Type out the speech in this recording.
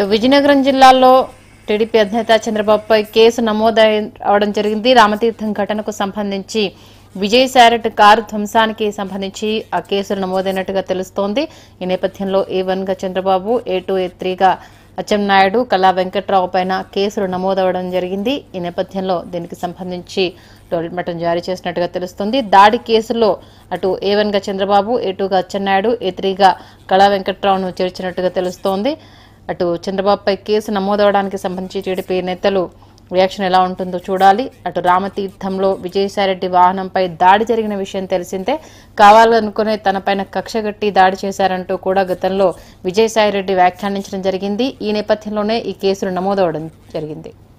అటు విజయనగరం జిల్లాలో టీడీపీ అధినేత చంద్రబాబుపై కేసు నమోదు అవడం జరిగింది రామతీర్థం ఘటనకు సంబంధించి విజయసారెడ్డి కారు ధ్వంసానికి సంబంధించి ఆ కేసులు నమోదైనట్టుగా తెలుస్తోంది ఈ నేపథ్యంలో ఏ వన్ గా చంద్రబాబు ఏ టూ ఏ త్రీగా అచ్చెన్నాయుడు కళా వెంకట్రావు పైన కేసులు నమోదవడం జరిగింది ఈ నేపథ్యంలో దీనికి సంబంధించి టోల్మటం జారీ చేసినట్టుగా తెలుస్తుంది దాడి కేసులో అటు ఏ వన్ గా చంద్రబాబు ఏ టూగా అచ్చెన్నాయుడు ఏ త్రీగా కళా వెంకట్రావును చేర్చినట్టుగా తెలుస్తోంది అటు చంద్రబాబుపై కేసు నమోదవడానికి సంబంధించి టీడీపీ నేతలు రియాక్షన్ ఎలా ఉంటుందో చూడాలి అటు రామతీర్థంలో విజయసాయిరెడ్డి వాహనంపై దాడి జరిగిన విషయం తెలిసిందే కావాలనుకునే తనపైన కక్షగట్టి దాడి చేశారంటూ కూడా గతంలో విజయసాయిరెడ్డి వ్యాఖ్యానించడం జరిగింది ఈ నేపథ్యంలోనే ఈ కేసులు నమోదవడం జరిగింది